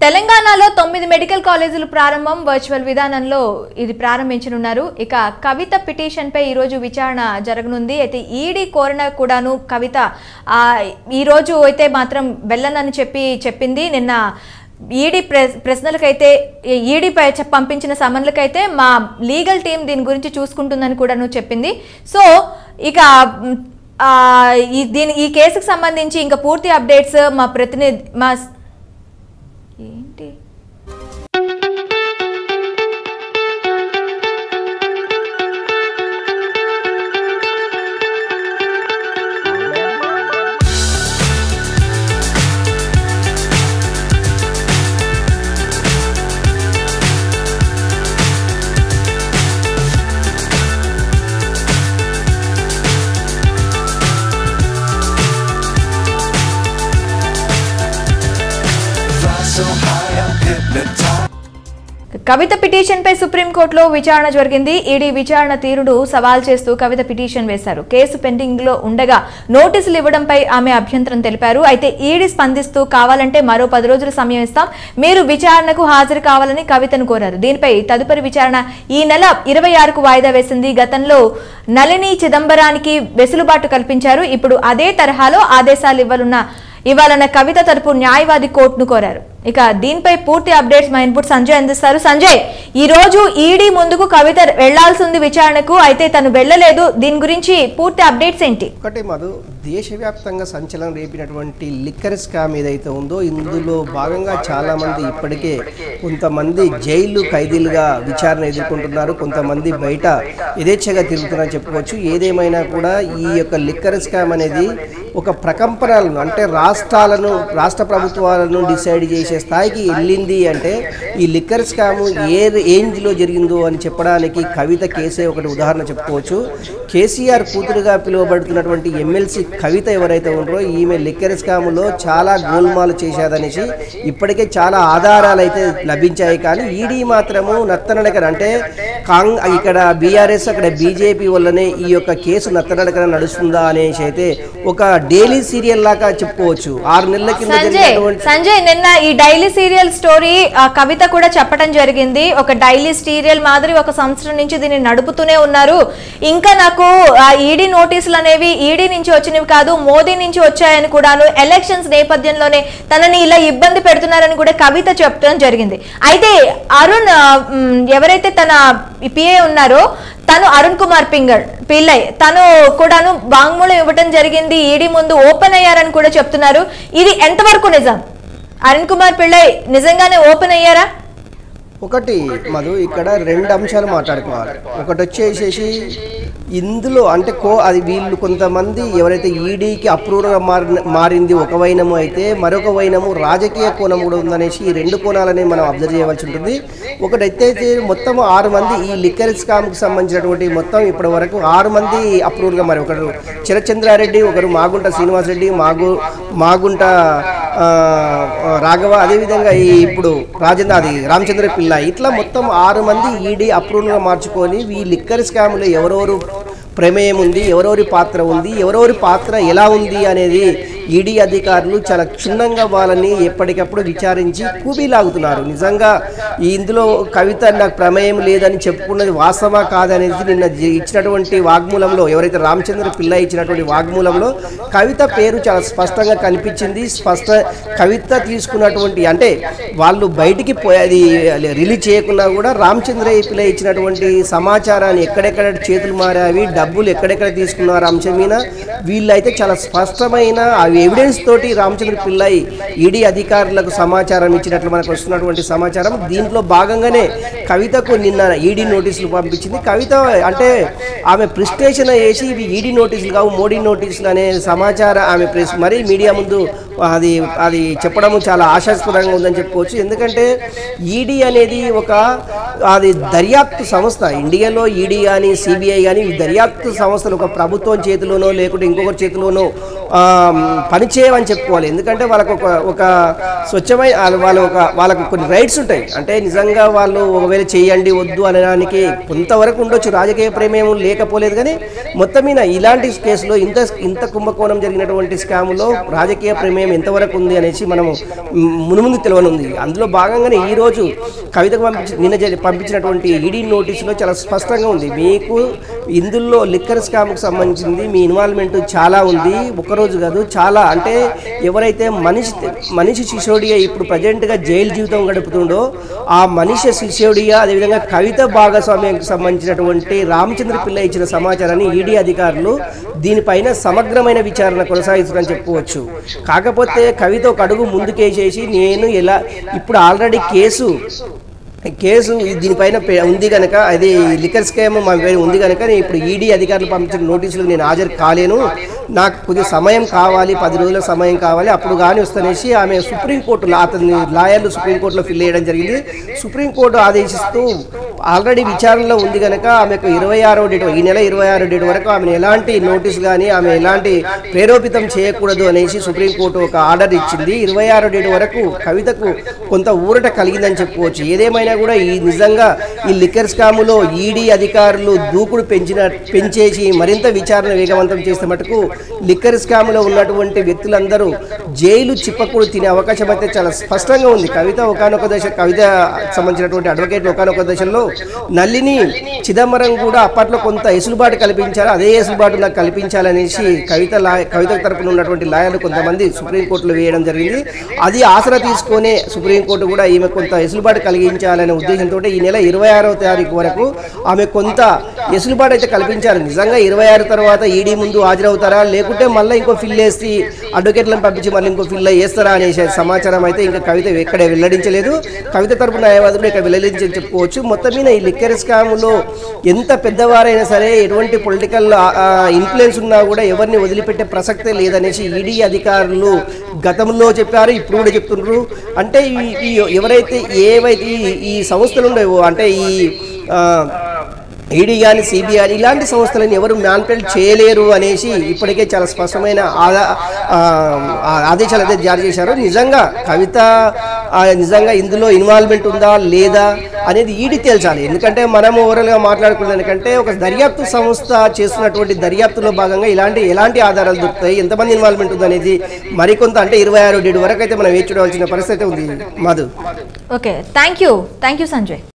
తెలంగాణలో తొమ్మిది మెడికల్ కాలేజీలు ప్రారంభం వర్చువల్ విధానంలో ఇది ప్రారంభించనున్నారు ఇక కవిత పిటిషన్ పై ఈరోజు విచారణ జరగనుంది అయితే ఈడీ కోరిన కూడాను కవిత ఆ, ఈరోజు అయితే మాత్రం వెళ్ళనని చెప్పి చెప్పింది నిన్న ఈడీ ప్రెస్ ప్రశ్నలకైతే ఈడీ పై చె- పంపించిన సమన్లకైతే మా లీగల్ టీం దీని గురించి చూసుకుంటుందని కూడాను చెప్పింది సో ఇక మ్, ఆ, ఈ దీని ఈ కేసుకు సంబంధించి ఇంకా పూర్తి అప్డేట్స్ మా ప్రతినిధి మా ఏంటి Fly so high, I'm hypnotized. Kavitha petition పై సుప్రీంకోర్టులో విచారణ జరిగింది ఈడీ విచారణ తీరుడు సవాల్ చేస్తూ కవిత పిటిషన్ వేశారు కేసు పెండింగ్ లో ఉండగా నోటీసులు ఇవ్వడంపై ఆమె అభ్యంతరం తెలిపారు అయితే ఈడీ స్పందిస్తూ కావాలంటే మరో పది రోజుల సమయం ఇస్తాం మీరు విచారణకు హాజరు కావాలని కవితను కోరారు దీనిపై తదుపరి విచారణ ఈ నెల ఇరవై ఆరుకు వాయిదా వేసింది గతంలో నళిని చిదంబరానికి వెసులుబాటు కల్పించారు ఇప్పుడు అదే తరహాలో ఆదేశాలు ఇవ్వాలన్న ఇవ్వాలన్న కవిత తరపు న్యాయవాది కోర్టును కోరారు ఇక దీనిపై పూర్తి అప్డేట్స్ మా ఇన్పుట్ సంజయ్ అందిస్తారు సంజయ్ ఈ రోజు ఈడీ ముందుకు కవిత వెళ్లాల్సి ఉంది విచారణకు అయితే తను వెళ్ళలేదు దీని గురించి పూర్తి అప్డేట్స్ ఏంటి ఒకటి మధు దేశవ్యాప్తంగా సంచలనం రేపినటువంటి లిక్కర్ స్కామ్ ఏదైతే ఉందో ఇందులో భాగంగా చాలా మంది ఇప్పటికే కొంతమంది జైలు ఖైదీలుగా విచారణ ఎదుర్కొంటున్నారు కొంతమంది బయట యథేచ్ఛగా తిరుగుతున్నారని చెప్పుకోవచ్చు ఏదేమైనా కూడా ఈ యొక్క లిక్కర్ స్కామ్ అనేది ఒక ప్రకంపనలను అంటే రాష్ట్రాలను రాష్ట్ర ప్రభుత్వాలను డిసైడ్ చేసే స్థాయికి వెళ్ళింది అంటే ఈ లిక్కర్ స్కామ్ ఏ రేంజ్లో జరిగిందో అని చెప్పడానికి కవిత కేసే ఒకటి ఉదాహరణ చెప్పుకోవచ్చు కేసీఆర్ కూతురుగా పిలువబడుతున్నటువంటి ఎమ్మెల్సీ కవిత ఎవరైతే ఉన్నారో ఈమె లిక్కర్ స్కామ్లో చాలా గోల్మాలు చేశాదనేసి ఇప్పటికే చాలా ఆధారాలు అయితే లభించాయి కానీ ఈడీ మాత్రము నత్తనడకన అంటే కాంగ్ ఇక్కడ బీఆర్ఎస్ అక్కడ బీజేపీ వల్లనే ఈ యొక్క కేసు నత్తనడకన నడుస్తుందా అనేసి అయితే ఒక డైలీ సీరియల్ లాగా చెప్పుకోవచ్చు ఆరు నెలల కింద సంజయ్ జరిగినటువంటి సంజయ్ నిన్న ఈ డైలీ సీరియల్ స్టోరీ ఆ, కవిత కూడా చెప్పడం జరిగింది ఒక డైలీ సీరియల్ మాదిరి ఒక సంవత్సరం నుంచి దీన్ని నడుపుతూనే ఉన్నారు ఇంకా నాకు ఆ ఈడీ నోటీసులు అనేవి ఈడీ నుంచి వచ్చినవి కాదు మోదీ నుంచి వచ్చాయని కూడాను ఎలక్షన్స్ నేపథ్యంలోనే తనని ఇలా ఇబ్బంది పెడుతున్నారని కూడా కవిత చెప్పడం జరిగింది అయితే అరుణ్ ఆ, మ్, ఎవరైతే తన పిఏ ఉన్నారో తను అరుణ్ కుమార్ పింగళ్ పిల్లై తను కూడాను వాంగ్మూలం ఇవ్వటం జరిగింది ఈడీ ముందు ఓపెన్ అయ్యారని కూడా చెప్తున్నారు ఇది ఎంతవరకు నిజం అరుణ్ కుమార్ పిళ్ళై నిజంగానే ఓపెన్ అయ్యారా ఒకటి మధు ఇక్కడ రెండు అంశాలు మాట్లాడుకోవాలి ఒకటి వచ్చేసేసి ఇందులో అంటే కో అది వీళ్ళు కొంతమంది ఎవరైతే ఈడీకి అప్రూవ్గా మారిన మారింది ఒక వైనము అయితే మరొక వైనము రాజకీయ కోణం కూడా ఉందనేసి ఈ రెండు కోణాలని మనం అబ్జర్వ్ చేయవలసి ఉంటుంది ఒకటైతే మొత్తం ఆరు మంది ఈ లిక్కర్ స్కామ్కి సంబంధించినటువంటి మొత్తం ఇప్పటి వరకు ఆరు మంది అప్రూవ్గా మరి ఒకరు చిరచంద్రారెడ్డి ఒకరు మాగుంట శ్రీనివాసరెడ్డి మాగు మాగుంట ఆ, రాఘవ అదేవిధంగా ఈ ఇప్పుడు రాజేంద్ర అది రామచంద్ర పిల్ల ఇట్లా మొత్తం ఆరు మంది ఈడీ అప్రూవ్గా మార్చుకొని ఈ లిక్కర్ స్కామ్లో ఎవరెవరు ప్రమేయం ఉంది ఎవరెవరి పాత్ర ఉంది ఎవరెవరి పాత్ర ఎలా ఉంది అనేది ఈడీ అధికారులు చాలా క్షుణ్ణంగా వాళ్ళని ఎప్పటికప్పుడు విచారించి కూబీలాగుతున్నారు నిజంగా ఈ ఇందులో కవిత నాకు ప్రమేయం లేదని చెప్పుకున్నది వాస్తవా కాదనేది నిన్న జి- ఇచ్చినటువంటి వాగ్మూలంలో ఎవరైతే రామచంద్ర పిల్ల ఇచ్చినటువంటి వాగ్మూలంలో కవిత పేరు చాలా స్పష్టంగా కనిపించింది స్పష్ట కవిత తీసుకున్నటువంటి అంటే వాళ్ళు బయటికి పోయి అది రిలీజ్ చేయకున్నా కూడా రామచంద్రయ్య పిల్ల ఇచ్చినటువంటి సమాచారాన్ని ఎక్కడెక్కడ చేతులు మారావి డబ్బులు ఎక్కడెక్కడ తీసుకున్నారు అంశం మీద వీళ్ళైతే చాలా స్పష్టమైన ఆ ఎవిడెన్స్ తోటి రామచంద్ర పిల్లై ఈడీ అధికారులకు సమాచారం ఇచ్చినట్లు మనకు వస్తున్నటువంటి సమాచారం దీంట్లో భాగంగానే కవితకు నిన్న ఈడీ నోటీసులు పంపించింది కవిత అంటే ఆమె ప్రిస్టేషన్ వేసి ఇవి ఈడీ నోటీసులు కావు మోడీ నోటీసులు అనే సమాచారం ఆమె ప్రెస్ మరీ మీడియా ముందు అది అది చెప్పడము చాలా ఆశాస్పదంగా ఉందని చెప్పుకోవచ్చు ఎందుకంటే ఈడీ అనేది ఒక అది దర్యాప్తు సంస్థ ఇండియాలో ఈడీ కానీ సిబిఐ కానీ ఈ దర్యాప్తు సంస్థలు ఒక ప్రభుత్వం చేతిలోనో లేకుంటే ఇంకొకరి చేతిలోనో ఆ, పనిచేయమని చెప్పుకోవాలి ఎందుకంటే వాళ్ళకు ఒక ఒక స్వచ్ఛమైన వాళ్ళ- వాళ్ళ ఒక వాళ్ళకు కొన్ని రైట్స్ ఉంటాయి అంటే నిజంగా వాళ్ళు ఒకవేళ చేయండి వద్దు అనడానికి కొంతవరకు ఉండొచ్చు రాజకీయ ప్రేమేం లేకపోలేదు కానీ మొత్తం మీద ఇలాంటి కేసులో ఇంత ఇంత కుంభకోణం జరిగినటువంటి స్కాములో రాజకీయ ప్రేమే ప్రమేయం ఎంతవరకు ఉంది అనేసి మనము మ్, మునుముందు తెలియనుంది అందులో భాగంగానే ఈ రోజు కవితకు పంపించి నిన్న జరి- పంపించినటువంటి ఈడీ నోటీసులో చాలా స్పష్టంగా ఉంది మీకు ఇందులో లిక్కర్ స్కామ్కి సంబంధించింది మీ ఇన్వాల్వ్మెంట్ చాలా ఉంది ఒకరోజు కాదు చాలా అంటే ఎవరైతే మనిషి మనిషి సిసోడియా ఇప్పుడు ప్రజెంట్గా జైలు జీవితం గడుపుతుండో ఆ మనిషి సిసోడియా అదేవిధంగా కవిత భాగస్వామ్యానికి సంబంధించినటువంటి రామచంద్ర పిల్ల ఇచ్చిన సమాచారాన్ని ఈడీ అధికారులు దీనిపైన సమగ్రమైన విచారణ కొనసాగిస్తున్నారని చెప్పుకోవచ్చు కాకపోతే కవిత ఒక అడుగు ముందుకేసేసి నేను ఎలా ఇప్పుడు ఆల్రెడీ కేసు కేసు దీనిపైన పె- ఉంది కనుక అది లిక్కర్ స్కామ్ మా పైన ఉంది కనుక నేను ఇప్పుడు ఈడీ అధికారులు పంపించిన నోటీసులకు నేను హాజరు కాలేను నాకు కొద్దిగా సమయం కావాలి పది రోజుల సమయం కావాలి అప్పుడు కానీ వస్తానేసి ఆమె సుప్రీంకోర్టులో అతని లాయర్లు సుప్రీంకోర్టులో ఫిల్ చేయడం జరిగింది సుప్రీంకోర్టు ఆదేశిస్తూ ఆల్రెడీ విచారణలో ఉంది కనుక ఆమెకు ఇరవై ఆరో డేట్ ఈ నెల ఇరవై ఆరో డేట్ వరకు ఆమెను ఎలాంటి నోటీస్ కానీ ఆమె ఎలాంటి ప్రేరేపితం చేయకూడదు అనేసి సుప్రీంకోర్టు ఒక ఆర్డర్ ఇచ్చింది ఇరవై ఆరో డేట్ వరకు కవితకు కొంత ఊరట కలిగిందని చెప్పుకోవచ్చు ఏదేమైనా కూడా ఈ నిజంగా ఈ లిక్కర్ స్కాములో ఈడీ అధికారులు దూకుడు పెంచిన పెంచేసి మరింత విచారణ వేగవంతం చేస్తే మటుకు లిక్కర్ స్కాములో ఉన్నటువంటి వ్యక్తులందరూ జైలు చిప్పకూడు తినే అవకాశం అయితే చాలా స్పష్టంగా ఉంది కవిత ఒకనొక దశ కవిత సంబంధించినటువంటి అడ్వకేట్ ఒకనొక దశలో నల్లిని చిదంబరం కూడా అప్పట్లో కొంత ఎసులుబాటు కల్పించారు అదే ఎసులుబాటు నాకు కల్పించాలనేసి కవిత లా కవిత తరపున ఉన్నటువంటి లాయర్లు కొంతమంది సుప్రీంకోర్టులో వేయడం జరిగింది అది ఆసరా తీసుకొనే సుప్రీంకోర్టు కూడా ఈమె కొంత ఎసులుబాటు కలిగించాలనే ఉద్దేశంతో ఈ నెల ఇరవై ఆరవ తారీఖు వరకు ఆమె కొంత ఎసులుబాటు అయితే కల్పించారు నిజంగా ఇరవై ఆరు తర్వాత ఈడీ ముందు హాజరవుతారా లేకుంటే మళ్ళీ ఇంకో ఫిల్ వేసి అడ్వకేట్లను పంపించి మళ్ళీ ఇంకో ఫిల్ వేస్తారా అనే సమాచారం అయితే ఇంకా కవిత ఎక్కడ వెల్లడించలేదు కవిత తరపు న్యాయవాదులు ఇక్కడ వెల్లడించని చెప్పుకోవచ్చు మొత్తం మీద ఈ లిక్కర్ స్కామ్లో ఎంత పెద్దవారైనా సరే ఎటువంటి పొలిటికల్ ఇన్ఫ్లుయెన్స్ ఉన్నా కూడా ఎవరిని వదిలిపెట్టే ప్రసక్తే లేదనేసి ఈడీ అధికారులు గతంలో చెప్పారు ఇప్పుడు కూడా చెప్తున్నారు అంటే ఈ- ఈ ఎవరైతే ఏవైతే ఈ- ఈ సంస్థలు ఉండేవో అంటే ఈ ఆ, ఈడీ కానీ సిబిఐ కానీ ఇలాంటి సంస్థలను ఎవరు మ్యాన్పేట్ చేయలేరు అనేసి ఇప్పటికే చాలా స్పష్టమైన ఆదా ఆ, ఆ ఆదేశాలు అయితే జారీ చేశారు నిజంగా కవిత ఆ, నిజంగా ఇందులో ఇన్వాల్వ్మెంట్ ఉందా లేదా అనేది ఈడీ తేల్చాలి ఎందుకంటే మనం ఓవరాల్గా మాట్లాడుకున్న దానికంటే ఒక దర్యాప్తు సంస్థ చేస్తున్నటువంటి దర్యాప్తులో భాగంగా ఇలాంటి ఎలాంటి ఆధారాలు దొరుకుతాయి ఎంతమంది ఇన్వాల్వ్మెంట్ ఉంది అనేది మరికొంత అంటే ఇరవై ఆరు డేట్ వరకు అయితే మనం వేచి చూడవలసిన పరిస్థితి ఉంది Madhu okay thank you thank you Sanjay